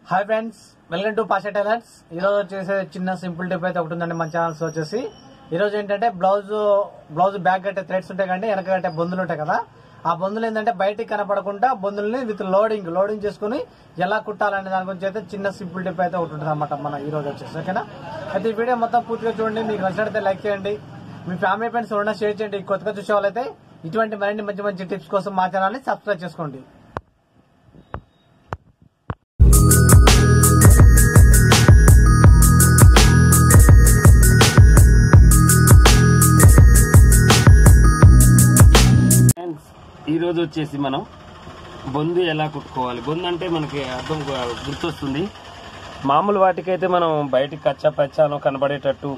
hi friends welcome to Pasha tailors ఈ రోజు వచ్చేసి చిన్న సింపుల్ టిప్ అయితే ఒకటి ఉందండి మన ఛానల్స్ వచ్చేసి ఈ రోజు ఏంటంటే బ్లౌజ్ బ్లౌజ్ బ్యాక్ కట్టే థ్రెడ్స్ ఉంటాయి కంటే వెనక కట్టే బొందులు ఉంటాయి కదా ఆ బొందులు ఏంటంటే బయటికి కనపడకుండా బొందుల్ని విత్ లోడింగ్ లోడింగ్ చేసుకుని ఎలా కుట్టాలనే దాని గురించి అయితే చిన్న సింపుల్ టిప్ అయితే ఒకటి ఉంటుంది అనమాట మన ఈ రోజు వచ్చేసి ఓకేనా అయితే ఈ వీడియో మొత్తం పూర్తిగా చూడండి మీకు నచ్చినట్లయితే లైక్ చేయండి మీ ఫ్యామిలీ ఫ్రెండ్స్ ఎవరైనా షేర్ చేయండి కొత్తగా చూసే వాళ్ళైతే ఇటువంటి మరిన్ని మంచి మంచి టిప్స్ కోసం మా ఛానల్ని సబ్స్క్రైబ్ చేసుకోండి ఫ్రెండ్స్ ఈరోజు వచ్చేసి మనం బొందు ఎలా కుట్టుకోవాలి బొందు అంటే మనకి అర్థం గు- గుర్తొస్తుంది మామూలు వాటికైతే మనం బయటికి కచ్చా పచ్చానో కనబడేటట్టు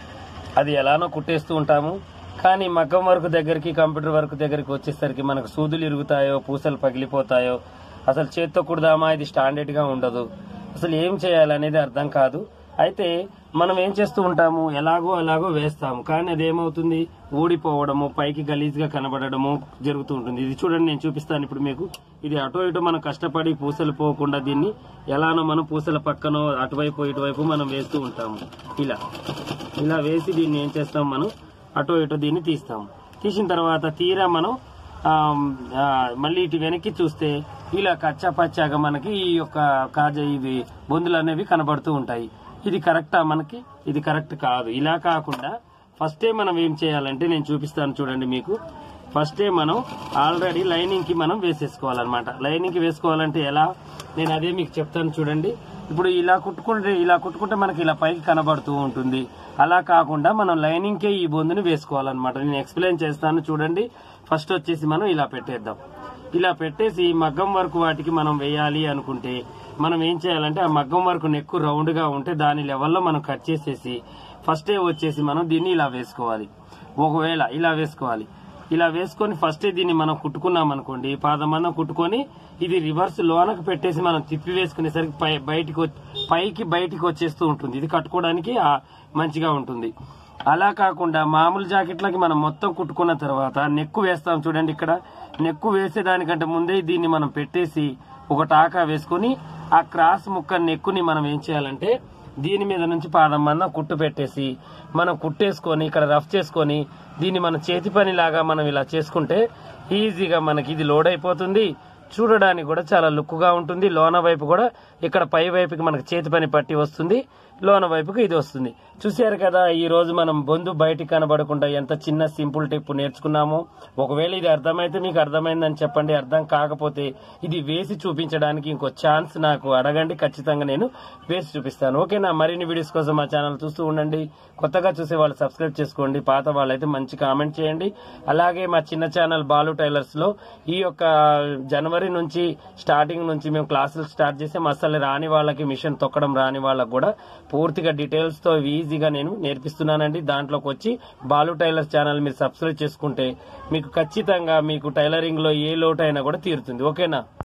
అది ఎలానో కుట్టేస్తూ ఉంటాము కానీ మగ్గం వర్క్ దగ్గరికి కంప్యూటర్ వర్క్ దగ్గరికి వచ్చేసరికి మనకు సూదులు ఇరుగుతాయో పూసలు పగిలిపోతాయో అసలు చేత్తో కుడదామా ఇది స్టాండర్డ్ గా ఉండదు అసలు ఏం చేయాలనేది అర్థం కాదు అయితే మనం ఏం చేస్తూ ఉంటాము ఎలాగో ఎలాగో వేస్తాము కానీ అది ఏమవుతుంది ఊడిపోవడము పైకి గలీజ్గా కనబడడము జరుగుతూ ఉంటుంది ఇది చూడండి నేను చూపిస్తాను ఇప్పుడు మీకు ఇది అటు ఇటు మనం కష్టపడి పూసలు పోకుండా దీన్ని ఎలానో మనం పూసల పక్కనో అటువైపు ఇటువైపు మనం వేస్తూ ఉంటాము ఇలా ఇలా వేసి దీన్ని ఏం చేస్తాం మనం అటు ఇటు దీన్ని తీస్తాము తీసిన తర్వాత తీరా మనం ఆ, ఆ, మళ్ళీ ఇటు వెనక్కి చూస్తే ఇలా కచ్చా పచ్చాగా మనకి ఈ యొక్క కాజ ఇవి బొందులు అనేవి కనబడుతూ ఉంటాయి ఇది కరెక్టా మనకి ఇది కరెక్ట్ కాదు ఇలా కాకుండా ఫస్టే మనం ఏం చేయాలంటే నేను చూపిస్తాను చూడండి మీకు ఫస్టే మనం ఆల్రెడీ లైనింగ్ కి మనం వేసేసుకోవాలన్నమాట లైనింగ్ కి వేసుకోవాలంటే ఎలా నేను అదే మీకు చెప్తాను చూడండి ఇప్పుడు ఇలా కుట్టుకుంటే ఇలా కుట్టుకుంటే మనకి ఇలా పైకి కనబడుతూ ఉంటుంది అలా కాకుండా మనం లైనింగ్ కే ఈ బొందుని వేసుకోవాలన్నమాట నేను ఎక్స్ప్లెయిన్ చేస్తాను చూడండి ఫస్ట్ వచ్చేసి మనం ఇలా పెట్టేద్దాం ఇలా పెట్టేసి మగ్గం వర్క్ వాటికి మనం వేయాలి అనుకుంటే మనం ఏం చేయాలంటే ఆ మగ్గం వర్క్ నెక్కు రౌండ్ గా ఉంటే దాని లెవెల్లో మనం కట్ చేసేసి ఫస్టే వచ్చేసి మనం దీన్ని ఇలా వేసుకోవాలి ఒకవేళ ఇలా వేసుకోవాలి ఇలా వేసుకొని ఫస్ట్ దీన్ని మనం కుట్టుకున్నాం అనుకోండి పాదమందం కుట్టుకొని ఇది రివర్స్ లోనకు పెట్టేసి మనం తిప్పి వేసుకునేసరికి పై బయటికి వచ్- పైకి బయటికి వచ్చేస్తూ ఉంటుంది ఇది కట్టుకోవడానికి ఆ మంచిగా ఉంటుంది అలా కాకుండా మామూలు జాకెట్లకి మనం మొత్తం కుట్టుకున్న తర్వాత నెక్కు వేస్తాం చూడండి ఇక్కడ నెక్కు వేసేదానికంటే ముందే దీన్ని మనం పెట్టేసి ఒక టాకా వేసుకొని ఆ క్రాస్ ముక్క నెక్కుని మనం ఏం చేయాలంటే దీని మీద నుంచి పాదం మందం కుట్టు పెట్టేసి మనం కుట్టేసుకొని ఇక్కడ రఫ్ చేసుకొని దీన్ని మన చేతి పని లాగా మనం ఇలా చేసుకుంటే ఈజీగా మనకి ఇది లోడ్ అయిపోతుంది చూడడానికి కూడా చాలా లుక్గా ఉంటుంది లోన వైపు కూడా ఇక్కడ పై వైపుకి మనకు చేతి పని పట్టి వస్తుంది లోన వైపుకి ఇది వస్తుంది చూశారు కదా ఈ రోజు మనం బొందు బయటికి కనబడకుండా ఎంత చిన్న సింపుల్ టిప్ నేర్చుకున్నామో ఒకవేళ ఇది అర్థమైతే మీకు అర్థమైందని చెప్పండి అర్థం కాకపోతే ఇది వేసి చూపించడానికి ఇంకో ఛాన్స్ నాకు అడగండి ఖచ్చితంగా నేను వేసి చూపిస్తాను ఓకేనా మరిన్ని వీడియోస్ కోసం మా ఛానల్ చూస్తూ ఉండండి కొత్తగా చూసే వాళ్ళు సబ్స్క్రైబ్ చేసుకోండి పాత వాళ్ళైతే మంచి కామెంట్ చేయండి అలాగే మా చిన్న ఛానల్ బాలు టైలర్స్ లో ఈ యొక్క జనవరి నుంచి స్టార్టింగ్ నుంచి మేము క్లాసులు స్టార్ట్ చేసాం అసలు రాని వాళ్ళకి మిషన్ తొక్కడం రాని వాళ్ళకి కూడా పూర్తిగా డీటెయిల్స్ తో ఈజీగా నేను నేర్పిస్తున్నానండి దాంట్లోకి వచ్చి బాలు టైలర్స్ ఛానల్ మీరు సబ్స్క్రైబ్ చేసుకుంటే మీకు ఖచ్చితంగా మీకు టైలరింగ్ లో ఏ లోటు అయినా కూడా తీరుతుంది ఓకేనా